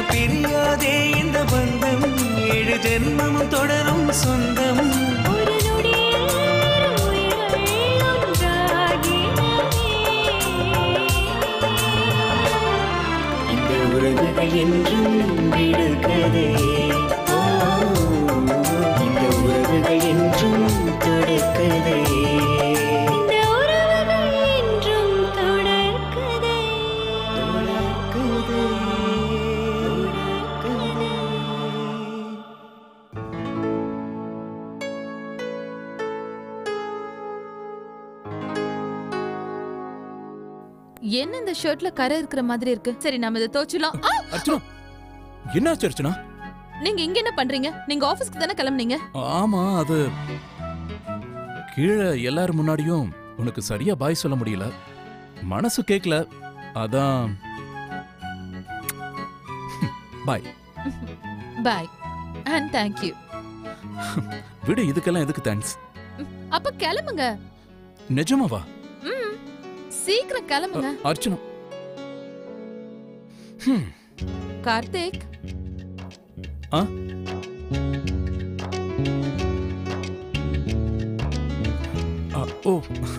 பிரியாதே இந்த பந்தம் ஏழு ஜென்மமும் தொடரும் சொந்தம் ஒரு நொடியில் உயிர்கள் ஒன்றாகினவே. இந்த உறவுகள் என்றும் விடுக்கதே ஓ, இந்த உறவுகள் என்றும் தொடக்கதே இந்த உறவுகள் என்றும் தொடர்கதை. தொடக்கதே, தொடக்கதே. என்ன இந்த ஷர்ட்ல கரை இருக்கிற மாதிரி இருக்கு சரி நாம இதை தோச்சலாம் அர்ச்சனா என்னாச்சு அர்ச்சனா நீங்க இங்க என்ன பண்றீங்க நீங்க ஆபீஸ்க்கு தானே கிளம்புனீங்க ஆமா அது கீழே எல்லாரும் முன்னாடியும் உனக்கு சரியா பாய் சொல்ல முடியல மனசு கேக்கல அதான் பாய் பாய் அண்ட் தேங்க்யூ விடு இதுக்கெல்லாம் எதுக்கு தேங்க்ஸ் அப்ப கிளம்புங்க நிஜமாவா ம் சீக்கிரம் கிளம்புங்க அர்ச்சனா ஹம், கார்த்திக் ஆ ஆ, ஓ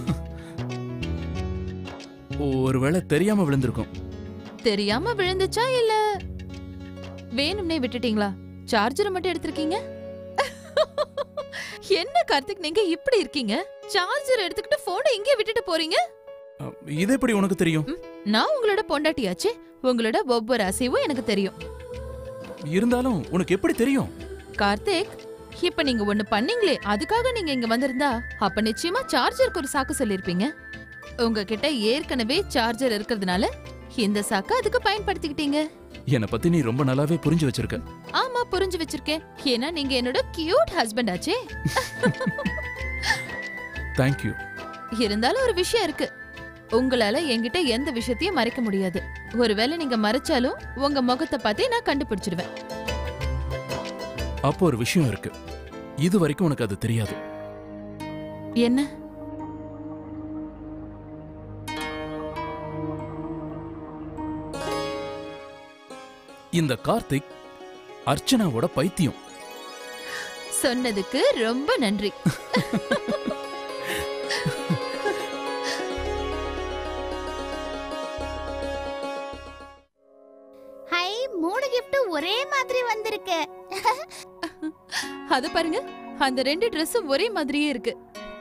ஒருவேளை தெரியாம விழுந்திருக்கும் தெரியாம விழுந்துச்சா இல்ல வேணும்னே விட்டுட்டீங்களா சார்ஜரை மட்டும் எடுத்திருக்கீங்க என்ன கார்த்திக் நீங்க இப்படி இருக்கீங்க சார்ஜர் எடுத்துக்கிட்டு போனை இங்கே விட்டுட்டு போறீங்க அ, இது எப்படி உனக்கு தெரியும் ம், நான் உங்களோட பொண்டாட்டியாச்சே உங்களோட ஒவ்வொரு அசைவும் எனக்கு தெரியும் இருந்தாலும் உனக்கு எப்படி தெரியும் கார்த்திக் இப்ப நீங்க ஒண்ணு பண்ணீங்களே அதுக்காக நீங்க இங்க வந்திருந்தா அப்ப நிச்சயமா சார்ஜருக்கு ஒரு சாக்கு சொல்லிருப்பீங்க உங்ககிட்ட ஏற்கனவே சார்ஜர் இருக்கிறதுனால இந்த சாக்க அதுக்கு பயன்படுத்திக்கிட்டீங்க என்னை பத்தி நீ ரொம்ப நல்லாவே புரிஞ்சு வச்சிருக்க ஆமா புரிஞ்சு வச்சிருக்கேன் ஏன்னா நீங்க என்னோட கியூட் ஹஸ்பண்ட் ஆச்சே தேங்க்யூ இருந்தாலும் ஒரு விஷயம் இருக்கு உங்களால என்கிட்ட எந்த விஷயத்தையும் மறைக்க முடியாது ஒருவேளை நீங்க மறைச்சாலும் உங்க முகத்தை பார்த்தே நான் கண்டுபிடிச்சிடுவேன் அப்போ ஒரு விஷயம் இருக்கு இது வரைக்கும் உனக்கு அது தெரியாது என்ன இந்த கார்த்திக் அர்ச்சனாவோட பைத்தியம் சொன்னதுக்கு ரொம்ப நன்றி ஹை மூணு gift ஒரே மாதிரி வந்திருக்கு அது பாருங்க அந்த ரெண்டு Dressம் ஒரே மாதிரியே இருக்கு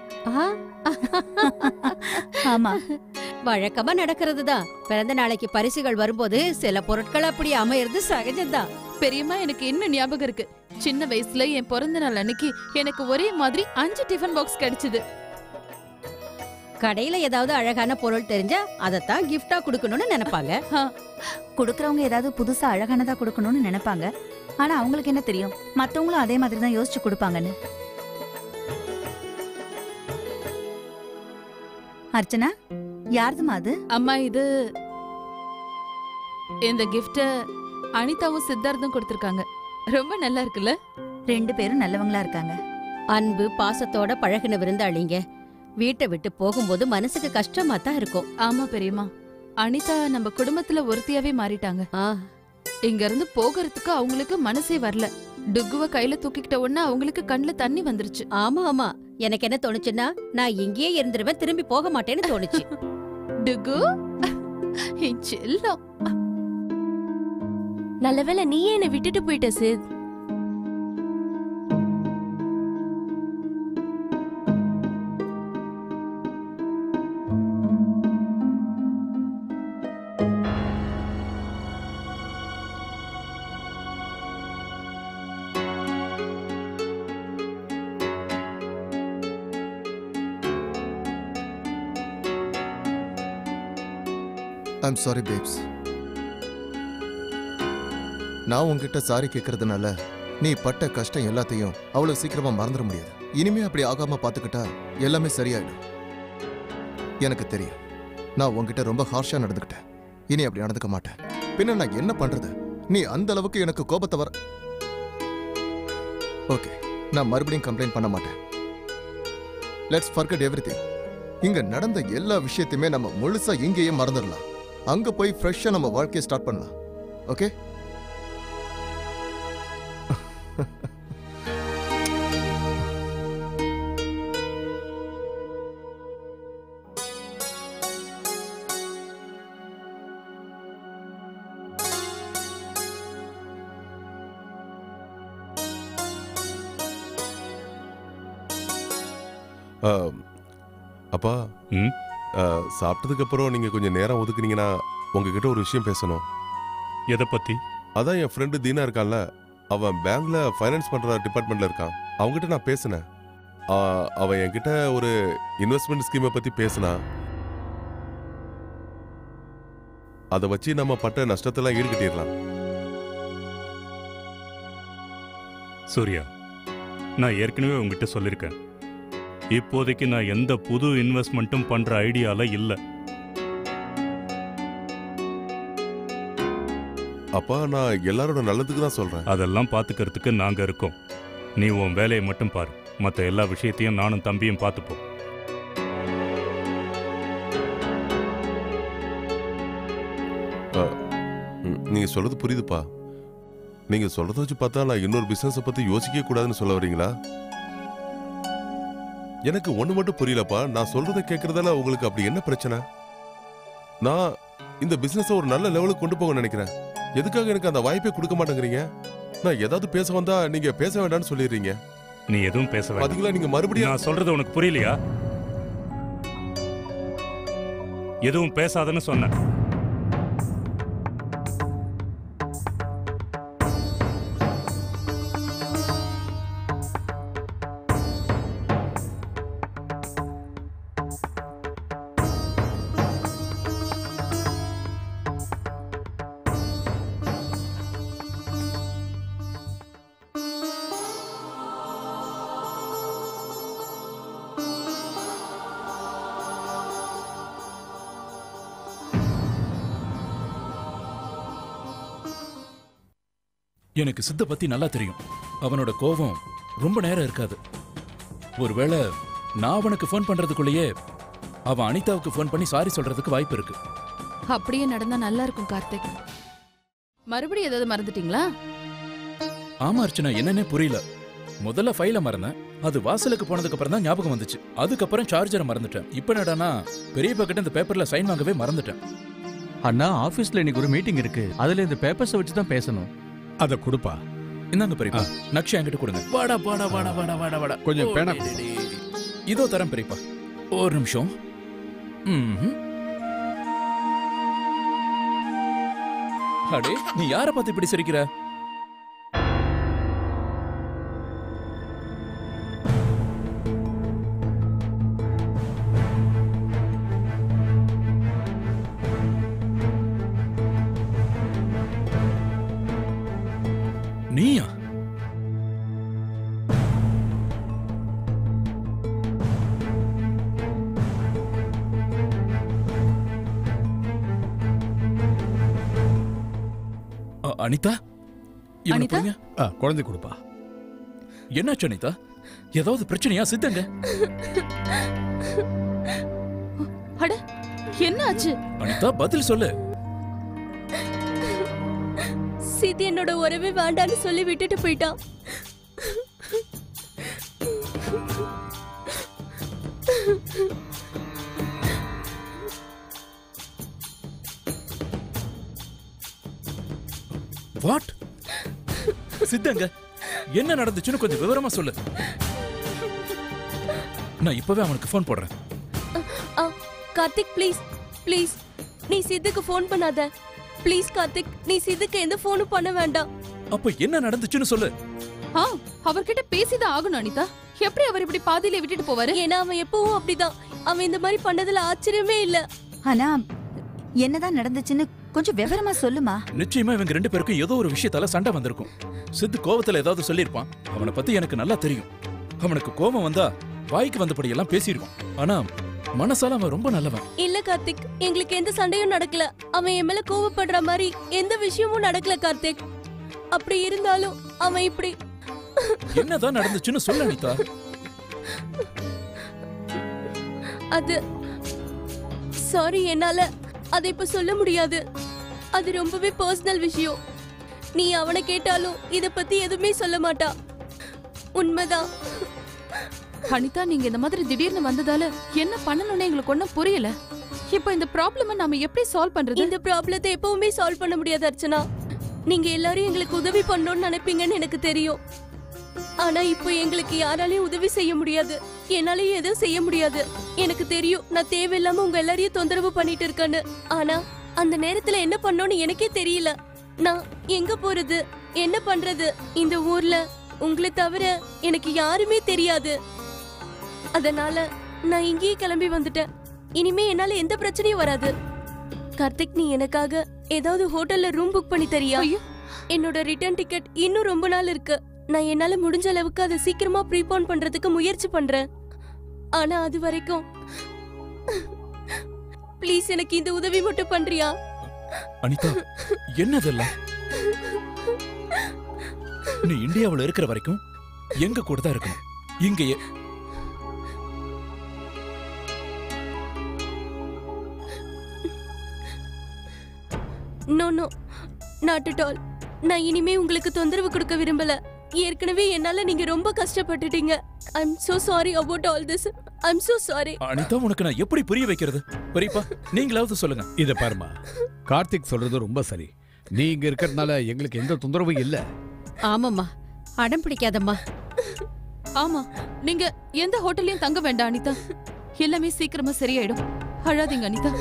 ஆமா வழக்கமா நடக்கிறதுதான் பிறந்த நாளைக்கு பரிசுகள் வரும்போது சில பொருட்கள் அப்படி அமையறது சகஜம்தான் பெரியம்மா எனக்கு இன்னும் ஞாபகம் இருக்கு சின்ன வயசுல என் பிறந்த நாள் அன்னைக்கு எனக்கு ஒரே மாதிரி அஞ்சு டிஃபன் பாக்ஸ் கிடைச்சது கடையில ஏதாவது அழகான பொருள் தெரிஞ்சா அதைத்தான் gift-ஆ கொடுக்கணும்னு நினைப்பாங்க கொடுக்கறவங்க ஏதாவது புதுசா அழகானதா கொடுக்கணும்னு நினைப்பாங்க ஆனா அவங்களுக்கு என்ன தெரியும் மத்தவங்களும் அதே மாதிரி தான் யோசிச்சு கொடுப்பாங்கன்னு அர்ச்சனா யாருதுமா அது அம்மா இது இந்த கிஃப்ட அனிதாவும் சித்தார்த்தும் கொடுத்திருக்காங்க ரொம்ப நல்லா இருக்குல்ல ரெண்டு பேரும் நல்லவங்களா இருக்காங்க அன்பு பாசத்தோட பழகின விருந்தாளிங்க வீட்டை விட்டு போகும்போது மனசுக்கு கஷ்டமா தான் இருக்கும் ஆமா பெரியம்மா அனிதா நம்ம குடும்பத்துல ஒருத்தியாவே மாறிட்டாங்க ஆ, இங்க இருந்து போகிறதுக்கு அவங்களுக்கு மனசே வரல டுக்குவ கையில தூக்கிக்கிட்ட உடனே அவங்களுக்கு கண்ணுல தண்ணி வந்துருச்சு ஆமா ஆமா எனக்கு என்ன தோணுச்சுன்னா நான் இங்கேயே இருந்துருவேன் திரும்பி போக மாட்டேன்னு தோணுச்சு டுகு என் செல்லம் நல்லவேளை நீயே என்னை விட்டுட்டு போயிட்ட சித் ஐம் சாரி பேப்ஸ் நான் உன்கிட்ட சாரி கேட்கறதுனால நீ பட்ட கஷ்டம் எல்லாத்தையும் அவ்வளவு சீக்கிரமா மறந்துட முடியாது இனிமே அப்படி ஆகாம பாத்துக்கிட்டா எல்லாமே சரியாயிடும் எனக்கு தெரியும் நான் உன்கிட்ட ரொம்ப ஹார்ஷா நடந்துக்கிட்டேன் இனி அப்படி நடந்துக்க மாட்டேன் பின்ன நான் என்ன பண்றது நீ அந்த அளவுக்கு எனக்கு கோபத்தை வர ஓகே நான் மறுபடியும் கம்ப்ளைண்ட் பண்ண மாட்டேன் லெட்ஸ் ஃபர்கட் எவ்ரி இங்க நடந்த எல்லா விஷயத்தையுமே நம்ம முழுசா இங்கேயே மறந்துடலாம் அங்க போய் ஃப்ரெஷ்ஷா நம்ம வாழ்க்கையை ஸ்டார்ட் பண்ணலாம் ஓகே ஆ, அப்பா ம்? ஆ, சாப்பிட்டதுக்கு அப்புறம் நீங்க கொஞ்சம் நேரம் ஒதுக்குனீங்கன்னா உங்ககிட்ட ஒரு விஷயம் பேசணும் எதை பத்தி அதான் என் ஃப்ரெண்டு தீனா இருக்கான்ல அவன் பேங்க்ல ஃபைனான்ஸ் பண்ற டிபார்ட்மெண்ட்ல இருக்கான் அவன்கிட்ட நான் பேசினேன் ஆ, அவன் என்கிட்ட ஒரு இன்வெஸ்ட்மெண்ட் ஸ்கீமை பத்தி பேசினா அதை வச்சு நம்ம பட்ட நஷ்டத்தெல்லாம் ஈடுகட்டிடலாம் சூர்யா நான் ஏற்கனவே உங்ககிட்ட சொல்லியிருக்கேன் இப்போதைக்கு நான் எந்த புது இன்வெஸ்ட்மெண்ட்டும் பண்ற ஐடியால இல்ல அப்பா நான் எல்லாரோட நல்லதுக்கு தான் சொல்றேன் அதெல்லாம் பாத்துக்கிறதுக்கு நாங்க இருக்கோம் நீ உன் வேலையை மட்டும் பாரு மத்த எல்லா விஷயத்தையும் நானும் தம்பியும் பார்த்துப்போம் ம், நீங்க சொல்றது புரியுதுப்பா நீங்க சொல்றத வச்சு பார்த்தா நான் இன்னொரு பிசினஸ் பத்தி யோசிக்க கூடாதுன்னு சொல்ல வரீங்களா எனக்கு ஒண்ணு மட்டும் புரியலப்பா நான் சொல்றத கேக்குறதால உங்களுக்கு அப்படி என்ன பிரச்சனை நான் இந்த பிசினஸ் ஒரு நல்ல லெவலுக்கு கொண்டு போக நினைக்கிறேன் எதுக்காக எனக்கு அந்த வாய்ப்பே கொடுக்க மாட்டேங்கிறீங்க நான் ஏதாவது பேச வந்தா நீங்க பேச வேண்டாம்னு சொல்லிடுறீங்க நீ எதுவும் பேச வேண்டாம் பாத்தீங்களா நீங்க மறுபடியும் நான் சொல்றது உனக்கு புரியலையா எதுவும் பேசாதன்னு சொன்னேன் எனக்கு சித்த பத்தி நல்லா தெரியும் அவனோட கோபம் ரொம்ப நேரம் இருக்காது ஒருவேளை நான் அவனுக்கு ஃபோன் பண்றதுக்குள்ளேயே அவன் அனிதாவுக்கு ஃபோன் பண்ணி சாரி சொல்றதுக்கு வாய்ப்பு இருக்கு அப்படியே நடந்தா நல்லா இருக்கும் கார்த்திக் மறுபடியும் ஏதாவது மறந்துட்டீங்களா ஆமா அர்ச்சனா என்னன்னே புரியல முதல்ல ஃபைல மறந்தேன் அது வாசலுக்கு போனதுக்கு அப்புறம் தான் ஞாபகம் வந்துச்சு அதுக்கப்புறம் சார்ஜரை மறந்துட்டேன் இப்போ என்னடானா பெரியப்பா கிட்ட இந்த பேப்பர்ல சைன் வாங்கவே மறந்துட்டேன் அண்ணா ஆபீஸ்ல இன்னைக்கு ஒரு மீட்டிங் இருக்கு அதுல இந்த பேப்பர்ஸை வச்சு தான் பேசணும் அத கொடுப்பா இந்தாங்க பெரியப்பா நக்ஷா என்கிட்ட கொடுங்க வாடா வாடா வாடா வாடா வாடா வாடா கொஞ்சம் ஓ, பேனா டேய், டேய், டேய். இதோ தரேன் பெரியப்பா ஒரு நிமிஷம் ம்ஹும். அடே நீ யார பார்த்து இப்படி சிரிக்கிற நீயா அ- அனிதா இவனை அனிதா? பிடிங்க. ஆ, குழந்தை கொடுப்பா என்னாச்சு அனிதா ஏதாவது பிரச்சனையா சித்தங்க அட என்ன ஆச்சு அனிதா பதில் சொல்லு சித்தி என்னோட உறவே வேண்டான்னு சொல்லி விட்டுட்டு போயிட்டான் வாட் சித்தங்க என்ன நடந்துச்சுன்னு கொஞ்சம் விவரமா சொல்லு நான் இப்பவே அவனுக்கு ஃபோன் போடுறேன் ஆ, கார்த்திக் ப்ளீஸ் ப்ளீஸ் நீ சித்துக்கு ஃபோன் பண்ணாத ப்ளீஸ் கார்த்திக் நீ சித்துக்கு எந்த ஃபோனும் பண்ண வேண்டாம் அப்ப என்ன நடந்துச்சுன்னு சொல்லு ஆ அவர்கிட்ட பேசிதான் ஆகணும் அனிதா எப்படி அவர் இப்படி பாதியில விட்டுட்டு போவாரு ஏன்னா அவன் எப்பவும் அப்படிதான் அவன் இந்த மாதிரி பண்ணதுல ஆச்சரியமே இல்ல ஆனா என்னதான் நடந்துச்சுன்னு கொஞ்சம் விவரமா சொல்லுமா நிச்சயமா இவங்க ரெண்டு பேருக்கும் ஏதோ ஒரு விஷயத்தால சண்டை வந்திருக்கும் சித்து கோவத்துல ஏதாவது சொல்லியிருப்பான் அவனை பத்தி எனக்கு நல்லா தெரியும் அவனுக்கு கோபம் வந்தா வாய்க்கு வந்தபடி எல்லாம் பேசிடுவான் ஆனா மனசால அவன் ரொம்ப நல்லவன் இல்ல கார்த்திக் எங்களுக்கு எந்த சண்டையும் நடக்கல அவன் என் மேல கோவப்படுற மாதிரி எந்த விஷயமும் நடக்கல கார்த்திக் அப்படி இருந்தாலும் அவன் இப்படி என்னதான் நடந்துச்சுன்னு சொல்லு அனிதா அது சாரி என்னால அதை இப்ப சொல்ல முடியாது அது ரொம்பவே பர்சனல் விஷயம் நீ அவனை கேட்டாலும் இத பத்தி எதுவுமே சொல்ல மாட்டா உண்மைதான் அனிதா நீங்க இந்த மாதிரி திடீர்னு வந்ததால என்ன பண்ணணும்னு எங்களுக்கு ஒண்ணும் புரியல இப்போ இந்த ப்ராப்ளம நாம எப்படி சால்வ் பண்றது இந்த ப்ராப்ளத்தை எப்பவுமே சால்வ் பண்ண முடியாது அர்ச்சனா நீங்க எல்லாரும் எங்களுக்கு உதவி பண்ணணும்னு நினைப்பீங்கன்னு எனக்கு தெரியும் ஆனா இப்போ எங்களுக்கு யாராலையும் உதவி செய்ய முடியாது என்னாலயும் எதுவும் செய்ய முடியாது எனக்கு தெரியும் நான் தேவையில்லாம உங்க எல்லாரையும் தொந்தரவு பண்ணிட்டு இருக்கேன்னு ஆனா அந்த நேரத்துல என்ன பண்ணோன்னு எனக்கே தெரியல நான் எங்க போறது என்ன பண்றது இந்த ஊர்ல உங்களை தவிர எனக்கு யாருமே தெரியாது அதனால நான் இங்கேயே கிளம்பி வந்துட்டேன் இனிமே என்னால எந்த பிரச்சனையும் வராது கார்த்திக் நீ எனக்காக ஏதாவது ஹோட்டல்ல ரூம் புக் பண்ணி தரியா என்னோட ரிட்டர்ன் டிக்கெட் இன்னும் ரொம்ப நாள் இருக்கு நான் என்னால முடிஞ்ச அளவுக்கு அதை சீக்கிரமா ப்ரீபோன் பண்றதுக்கு முயற்சி பண்றேன் ஆனா அது வரைக்கும் ப்ளீஸ் எனக்கு இந்த உதவி மட்டும் பண்றியா அனிதா என்னதெல்லாம் நீ இந்தியாவுல இருக்கிற வரைக்கும் எங்க கூட தான் இருக்கணும் இங்கேயே no no not at all நான் இனிமே உங்களுக்கு தொந்தரவு கொடுக்க விரும்பல ஏற்கனவே என்னால நீங்க ரொம்ப கஷ்டப்பட்டுட்டீங்க I am so sorry about all this I am so sorry Anitha உனக்கு நான் எப்படி புரிய வைக்கிறது பெரியப்பா நீங்களாவது சொல்லுங்க இத பாருமா கார்த்திக் சொல்றது ரொம்ப சரி நீ இங்க இருக்கிறதுனால எங்களுக்கு எந்த தொந்தரவும் இல்ல ஆமாம்மா அடம் பிடிக்காதம்மா ஆமா நீங்க எந்த ஹோட்டல்லயும் தங்க வேண்டாம் அனிதா எல்லாமே சீக்கிரமா சரியாயிடும் அழாதீங்க அனிதா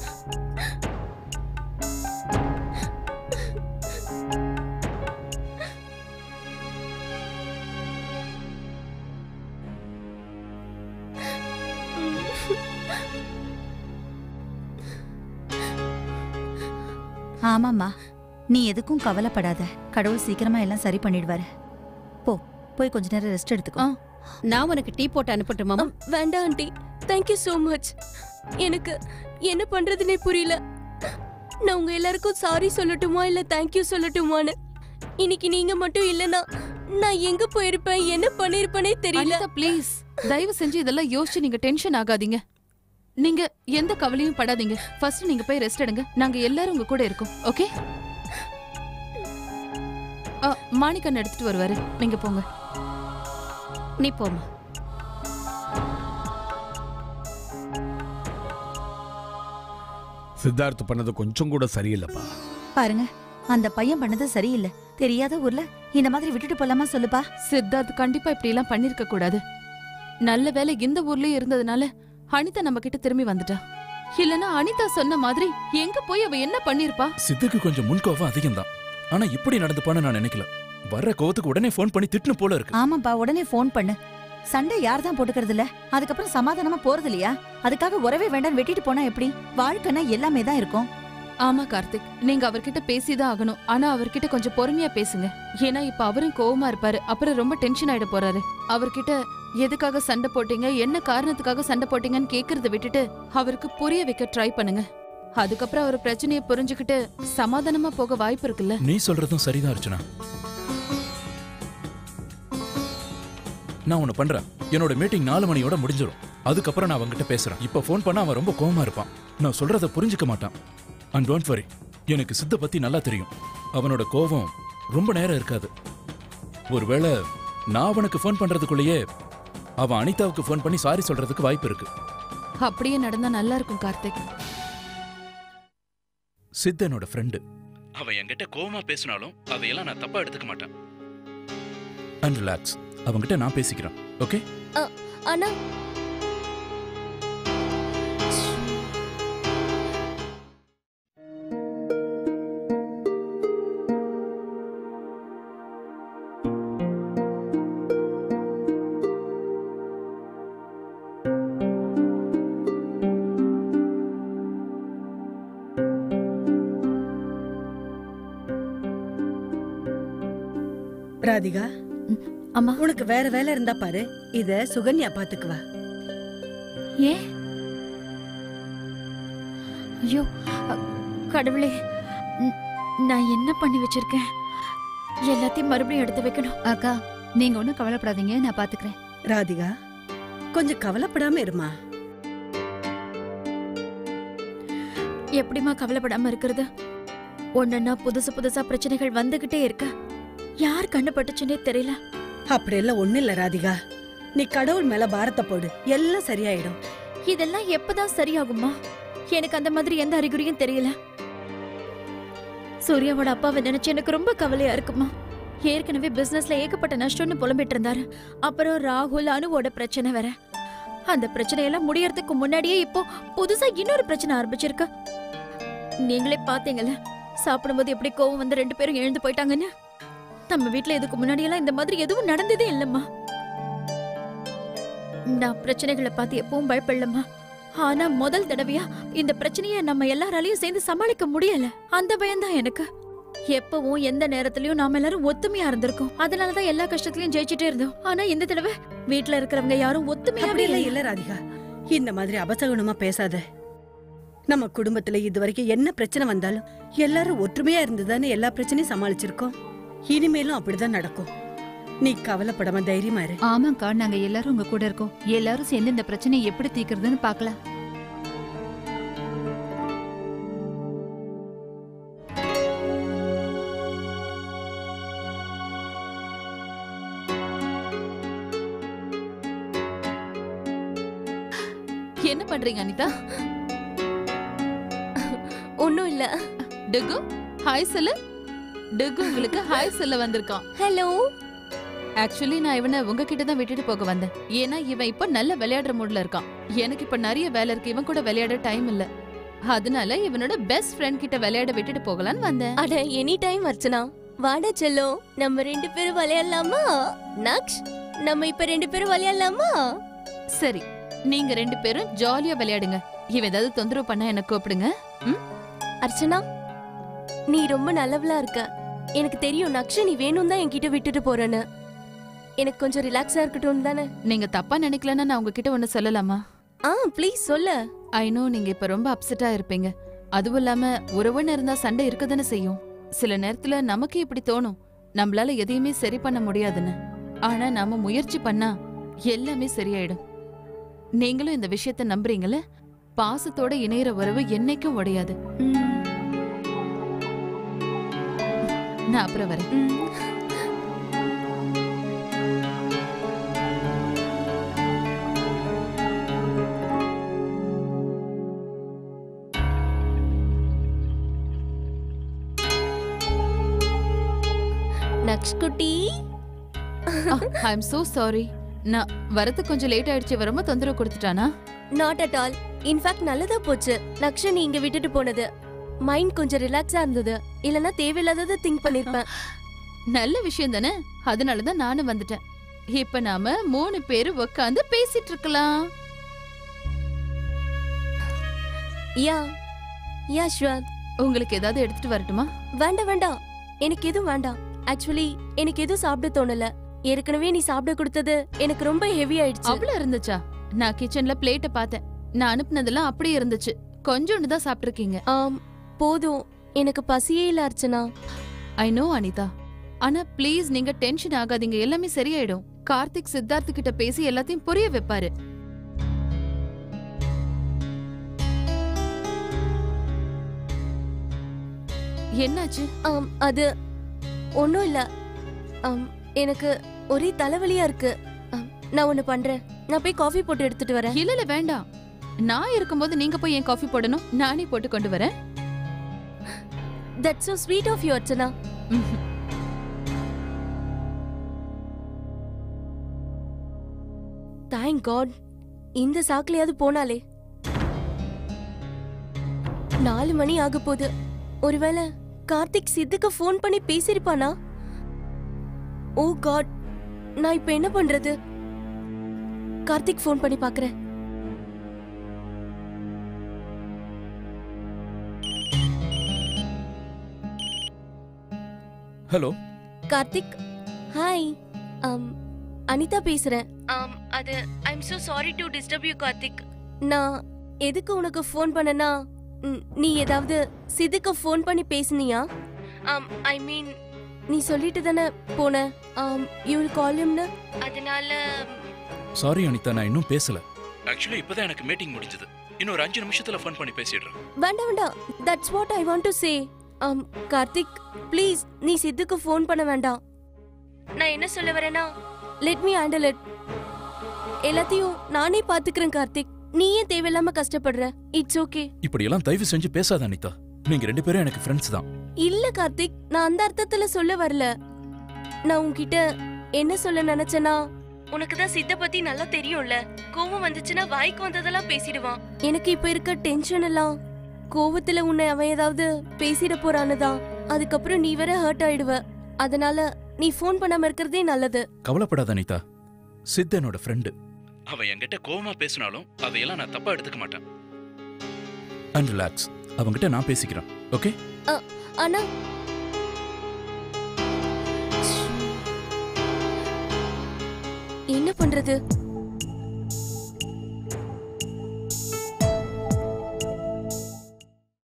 ஆமாம்மா நீ எதுக்கும் கவலைப்படாத கடவுள் சீக்கிரமா எல்லாம் சரி பண்ணிடுவாரு போ போய் கொஞ்ச நேரம் ரெஸ்ட் எடுத்துக்கோ நான் உனக்கு டீ போட்டு அனுப்பட்டுமா வேண்டாம் ஆண்டி தேங்க்யூ so மச் எனக்கு என்ன பண்றதுனே புரியல நான் உங்க எல்லாருக்கும் சாரி சொல்லட்டுமா இல்ல தேங்க்யூ சொல்லட்டுமான்னு இன்னைக்கு நீங்க மட்டும் இல்லனா நான் எங்க போயிருப்பேன் என்ன பண்ணிருப்பேனே தெரியல அனிதா ப்ளீஸ் தயவு செஞ்சு இதெல்லாம் யோசிச்சு நீங்க டென்ஷன் ஆகாதீங்க நீங்க எந்த கவலையும் படாதீங்க ஃபர்ஸ்ட் நீங்க போய் ரெஸ்ட் எடுங்க நாங்க எல்லாரும் உங்க கூட இருக்கோம் ஓகே மாணிக்கண்ணன் எடுத்துட்டு வருவாரு நீங்க போங்க நீ போமா சித்தார்த் பண்ணது கொஞ்சம் கூட சரியில்லைப்பா பாருங்க அந்த பையன் பண்ணது சரியில்லை தெரியாத ஊர்ல இந்த மாதிரி விட்டுட்டு போலாமா சொல்லுப்பா சித்தார்த் கண்டிப்பா இப்படி எல்லாம் பண்ணிருக்க கூடாது நல்ல வேலை இந்த ஊர்லயே இருந்ததுனால அனிதா நம்ம கிட்ட திரும்பி வந்துட்டா இல்லனா அனிதா சொன்ன மாதிரி எங்க போய் அவ என்ன பண்ணிருப்பா சித்துக்கு கொஞ்சம் முன்கோவம் அதிகம்தான் ஆனா இப்படி நடந்துப்பான்னு நான் நினைக்கல வர்ற கோவத்துக்கு உடனே ஃபோன் பண்ணி திட்டுன போல இருக்கு ஆமாப்பா உடனே ஃபோன் பண்ணு சண்டை யார் தான் போட்டுக்கிறது இல்ல அதுக்கப்புறம் சமாதானமா போறது இல்லையா அதுக்காக உறவே வேண்டாம் வெட்டிட்டு போனா எப்படி வாழ்க்கைனா எல்லாமே தான் இருக்கும் ஆமா கார்த்திக் நீங்க அவர்கிட்ட பேசிதான் ஆகணும் ஆனா அவர்கிட்ட கொஞ்சம் பொறுமையா பேசுங்க ஏன்னா இப்ப அவரும் கோவமா இருப்பாரு அப்புறம் ரொம்ப டென்ஷன் ஆயிட போறாரு அவர்கிட்ட எதுக்காக சண்டை போட்டீங்க என்ன காரணத்துக்காக சண்டை போட்டீங்கன்னு கேக்குறத விட்டுட்டு அவருக்கு புரிய வைக்க ட்ரை பண்ணுங்க அதுக்கப்புறம் அவர் பிரச்சனையை புரிஞ்சுக்கிட்டு சமாதானமா போக வாய்ப்பு இருக்குல்ல நீ சொல்றதும் சரிதான் அர்ச்சனா நான் ஒண்ணு பண்றேன் என்னோட மீட்டிங் நாலு மணியோட முடிஞ்சிடும் அதுக்கப்புறம் நான் அவன்கிட்ட பேசுறேன் இப்ப ஃபோன் பண்ணா அவன் ரொம்ப கோவமா இருப்பான் நான் சொல்றத புரிஞ்சுக்க மாட்டான் அண்ட் டோன்ட் வரி எனக்கு சித்த பத்தி நல்லா தெரியும் அவனோட கோவம் ரொம்ப நேரம் இருக்காது ஒருவேளை நான் அவனுக்கு ஃபோன் பண்றதுக்குள்ளேயே அவன் அனிதாவுக்கு ஃபோன் பண்ணி சாரி சொல்றதுக்கு வாய்ப்பு இருக்கு அப்படியே நடந்தா நல்லா இருக்கும் கார்த்திக் சித் என்னோட ஃப்ரெண்டு அவன் என்கிட்ட கோவமா பேசினாலும் அதையெல்லாம் நான் தப்பா எடுத்துக்க மாட்டேன் அண்ட் ரிலாக்ஸ் அவன்கிட்ட நான் பேசிக்கிறேன் ஓகே அ- ஆனா ராதிகா அம்மா உனக்கு வேற வேலை இருந்தா பாரு இத சுகன்யா பாத்துக்குவா ஏன் ஐயோ அ- கடவுளே ந- நான் என்ன பண்ணி வச்சிருக்கேன் எல்லாத்தையும் மறுபடியும் எடுத்து வைக்கணும் அக்கா நீங்க ஒண்ணும் கவலைப்படாதீங்க நான் பாத்துக்கிறேன் ராதிகா கொஞ்சம் கவலைப்படாம இருமா எப்படிம்மா கவலைப்படாம இருக்கிறது ஒன்னொன்னா புதுசு புதுசா பிரச்சனைகள் வந்துகிட்டே இருக்க யார் கண்டுபட்டுச்சுன்னே தெரியல அப்படியெல்லாம் ஒண்ணு இல்ல ராதிகா நீ கடவுள் மேல பாரத்தை போடு எல்லாம் சரியாயிடும் இதெல்லாம் எப்பதான் சரியாகுமா எனக்கு அந்த மாதிரி எந்த அறிகுறியும் தெரியல சூர்யாவோட அப்பாவை நினைச்சு எனக்கு ரொம்ப கவலையா இருக்குமா ஏற்கனவே பிசினஸ்ல ஏகப்பட்ட நஷ்டம்னு புலம்பிட்டு இருந்தாரு அப்புறம் ராகுல் அனுவோட பிரச்சனை வேற அந்த பிரச்சனையெல்லாம் முடியறதுக்கு முன்னாடியே இப்போ புதுசா இன்னொரு பிரச்சனை ஆரம்பிச்சிருக்கு நீங்களே பாத்தீங்கல்ல சாப்பிடும்போது எப்படி கோவம் வந்து ரெண்டு பேரும் எழுந்து போயிட்டாங்கன்னு நம்ம வீட்ல இதுக்கு முன்னாடியெல்லாம் இந்த மாதிரி எதுவும் நடந்ததே இல்லம்மா நான் பிரச்சனைகளை பார்த்து எப்பவும் பயப்படலம்மா ஆனா முதல் தடவையா இந்த பிரச்சனைய நம்ம எல்லாராலையும் சேர்ந்து சமாளிக்க முடியல அந்த பயம்தான் எனக்கு எப்பவும் எந்த நேரத்திலயும் நாம எல்லாரும் ஒத்துமையா இருந்திருக்கோம் அதனாலதான் எல்லா கஷ்டத்திலயும் ஜெயிச்சுட்டே இருந்தோம் ஆனா இந்த தடவை வீட்ல இருக்கிறவங்க யாரும் ஒத்துமையாவே அப்படியெல்லாம் இல்ல இல்ல ராதிகா இந்த மாதிரி அபசகுணமா பேசாத நம்ம குடும்பத்துல இது வரைக்கும் என்ன பிரச்சனை வந்தாலும் எல்லாரும் ஒற்றுமையா இருந்துதானே எல்லா பிரச்சனையும் சமாளிச்சிருக்கோம் இனிமேலும் அப்படிதான் நடக்கும் நீ கவலைப்படாம தைரியமா இரு ஆமாக்கா நாங்க எல்லாரும் உங்க கூட இருக்கோம் எல்லாரும் சேர்ந்து இந்த பிரச்சனையை எப்படி தீர்க்கறதுன்னு பார்க்கலாம் என்ன பண்றீங்க அனிதா ஒன்னும் இல்ல டுகு ஹாய் சொல்லு டுகு உங்களுக்கு ஹாய் சொல்ல வந்திருக்கான் ஹலோ ஆக்சுவலி நான் இவனை உங்ககிட்ட தான் விட்டுட்டு போக வந்தேன் ஏன்னா இவன் இப்ப நல்ல விளையாடுற மூட்ல இருக்கான் எனக்கு இப்ப நிறைய வேலை இருக்கு இவன் கூட விளையாட டைம் இல்ல அதனால இவனோட பெஸ்ட் ஃப்ரெண்ட் கிட்ட விளையாட விட்டுட்டு போகலான்னு வந்தேன் அட எனி டைம் அர்ச்சனா வாடா செல்லம் நம்ம ரெண்டு பேரும் விளையாடலாமா நக்ஷ் நம்ம இப்ப ரெண்டு பேரும் விளையாடலாமா சரி நீங்க ரெண்டு பேரும் ஜாலியா விளையாடுங்க இவன் ஏதாவது தொந்தரவு பண்ணா என்ன கூப்பிடுங்க ம்? அர்ச்சனா நீ ரொம்ப நல்லவளா இருக்க எனக்கு தெரியும் நக்ஷ நீ வேணும் தான் என்கிட்ட விட்டுட்டு போறேன்னு எனக்கு கொஞ்சம் ரிலாக்ஸா இருக்கட்டும் தானே நீங்க தப்பா நினைக்கலன்னா நான் உங்ககிட்ட ஒண்ணு சொல்லலாமா ஆ ப்ளீஸ் சொல்ல ஐ நோ நீங்க இப்ப ரொம்ப அப்செட்டா இருப்பீங்க அதுவும் இல்லாம உறவுன்னு இருந்தா சண்டை இருக்கதானே செய்யும் சில நேரத்துல நமக்கு இப்படி தோணும் நம்மளால எதையுமே சரி பண்ண முடியாதுன்னு ஆனா நாம முயற்சி பண்ணா எல்லாமே சரியாயிடும் நீங்களும் இந்த விஷயத்த நம்புறீங்கல்ல பாசத்தோட இணையற உறவு என்னைக்கும் உடையாது நான் அப்புறம் வரேன் நக்ஷ் குட்டி ஐ எம் சோ சாரி நான் வரது கொஞ்சம் லேட் ஆயிடுச்சு இவன் ரொம்ப தொந்தரவு கொடுத்துட்டானா நாட் அட் ஆல் இன்ஃபேக்ட் நல்லதா போச்சு நக்ஷ நீ இங்க விட்டுட்டு போனது மைண்ட் கொஞ்சம் ரிலாக்ஸா இருந்தது இல்லனா தேவையில்லாததை திங்க் பண்ணிருப்பேன் நல்ல விஷயம் தானே அதனாலதான் நானும் வந்துட்டேன் இப்ப நாம மூணு பேரு உட்காந்து பேசிட்டு இருக்கலாம் யா யா ஷுவர் உங்களுக்கு ஏதாவது எடுத்துட்டு வரட்டுமா வேண்டாம் வேண்டாம் எனக்கு எதுவும் வேண்டாம் ஆக்சுவலி எனக்கு எதுவும் சாப்பிட தோணல ஏற்கனவே நீ சாப்பிட கொடுத்தது எனக்கு ரொம்ப ஹெவி ஆயிடுச்சு அவ்வளவு இருந்துச்சா நான் கிச்சன்ல பிளேட்ட பார்த்தேன் நான் அனுப்புனதெல்லாம் அப்படியே இருந்துச்சு கொஞ்சோண்டு தான் சாப்பிட்டிருக்கீங்க ஆம் போதும் எனக்கு பசியே இல்ல அர்ச்சனா ஐ நோ அனிதா ஆனா ப்ளீஸ் நீங்க டென்ஷன் ஆகாதீங்க எல்லாமே சரியாயிடும் கார்த்திக் சித்தார்த் கிட்ட பேசி எல்லாத்தையும் புரிய வைப்பாரு என்னாச்சு ஆம் அது ஒன்றும் இல்ல ஆம் எனக்கு ஒரே தலைவலியா இருக்கு ஆம், நான் ஒன்னு பண்றேன் நான் போய் காஃபி போட்டு எடுத்துட்டு வரேன் இல்ல இல்ல வேண்டாம் நான் இருக்கும்போது நீங்க போய் என் காஃபி போடணும் நானே போட்டு கொண்டு வரேன் that's so sweet of you Archana thank God இந்த சாக்குலயாவது போனாலே நாலு மணி ஆக போகுது ஒருவேளை கார்த்திக் சித்துக்கு ஃபோன் பண்ணி பேசியிருப்பானா ஓ காட் நான் இப்ப என்ன பண்றது கார்த்திக் ஃபோன் பண்ணி பார்க்கறேன் hello Karthik hi um Anitha பேசுறேன் um அது I am so sorry to disturb you Karthik நான் எதுக்கு உனக்கு ஃபோன் பண்ணனா ம், நீ ஏதாவது சிதுக்கு ஃபோன் பண்ணி பேசுனியா um ஐ மீன் நீ சொல்லிட்டு தானே போன um யூ வில் கால் ஹிம்னு அதனால சாரி அனிதா நான் இன்னும் பேசல ஆக்சுவலி இப்பதான் எனக்கு மீட்டிங் முடிஞ்சது இன்னும் ஒரு அஞ்சு நிமிஷத்துல ஃபோன் பண்ணி பேசிடுறேன் வேண்டாம் வேண்டாம் that's what I want to say ஆம் கார்த்திக் ப்ளீஸ் நீ சித்துக்கு ஃபோன் பண்ண வேண்டாம் நான் என்ன சொல்ல வரேனா லெட் மீ ஹேண்டில் இட் எல்லாத்தையும் நானே பாத்துக்கிறேன் கார்த்திக் நீ ஏன் தேவையில்லாம கஷ்டப்படுற இட்ஸ் ஓகே இப்படியெல்லாம் தயவு செஞ்சு பேசாத அனிதா நீங்க ரெண்டு பேரும் எனக்கு ஃப்ரெண்ட்ஸ் தான் இல்ல கார்த்திக் நான் அந்த அர்த்தத்துல சொல்ல வரல நான் உன்கிட்ட என்ன சொல்ல நினைச்சேனா உனக்கு தான் சித்த பத்தி நல்லா தெரியும்ல கோவம் வந்துச்சுன்னா வாய்க்கு வந்ததெல்லாம் பேசிடுவான் எனக்கு இப்ப இருக்க டென்ஷன் எல்லாம் கோவத்துல உன்னை அவன் ஏதாவது பேசிட போறான்னு தான் அதுக்கப்புறம் நீ வேற ஹர்ட் ஆயிடுவ அதனால நீ ஃபோன் பண்ணாம இருக்கிறதே நல்லது கவலைப்படாத அனிதா சித் என்னோட ஃப்ரெண்டு அவன் என்கிட்ட கோவமா பேசினாலும் அதையெல்லாம் நான் தப்பா எடுத்துக்க மாட்டேன் அண்ட் ரிலாக்ஸ் அவன்கிட்ட நான் பேசிக்கிறேன் ஓகே அ- ஆனா என்ன பண்றது